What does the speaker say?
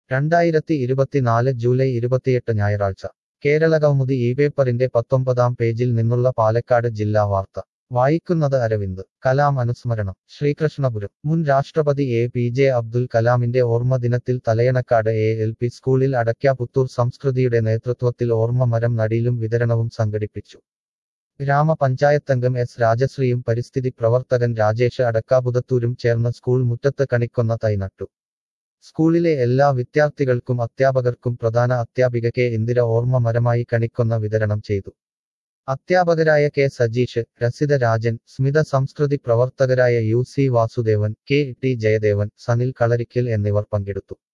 രണ്ടായിരത്തി ഇരുപത്തിനാല് ജൂലൈ ഇരുപത്തിയെട്ട് ഞായറാഴ്ച കേരള കൗമുദി ഈ പേപ്പറിന്റെ പത്തൊമ്പതാം പേജിൽ നിന്നുള്ള പാലക്കാട് ജില്ലാ വാർത്ത വായിക്കുന്നത് അരവിന്ദ് കലാം അനുസ്മരണം ശ്രീകൃഷ്ണപുരം മുൻ രാഷ്ട്രപതി എ പി ജെ അബ്ദുൽ കലാമിന്റെ ഓർമ്മ ദിനത്തിൽ തലയണക്കാട് എ എൽ പി സ്കൂളിൽ അടയ്ക്കാപുത്തൂർ സംസ്കൃതിയുടെ നേതൃത്വത്തിൽ ഓർമ്മ മരം നടീലും വിതരണവും സംഘടിപ്പിച്ചു ഗ്രാമപഞ്ചായത്തംഗം എസ് രാജശ്രീയും പരിസ്ഥിതി പ്രവർത്തകൻ രാജേഷ് അടക്കാപുതത്തൂരും ചേർന്ന് സ്കൂൾ മുറ്റത്ത് കണിക്കൊന്ന തൈ നട്ടു സ്കൂളിലെ എല്ലാ വിദ്യാർത്ഥികൾക്കും അധ്യാപകർക്കും പ്രധാന അധ്യാപിക കെ ഇന്ദിര ഓർമ്മ മരമായി കണിക്കൊന്ന വിതരണം ചെയ്തു അധ്യാപകരായ കെ സജീഷ് രസിത രാജൻ സ്മിത സംസ്കൃതി പ്രവർത്തകരായ U C Vasudevan K T Jayadevan Sanil Kalarikkal എന്നിവർ പങ്കെടുത്തു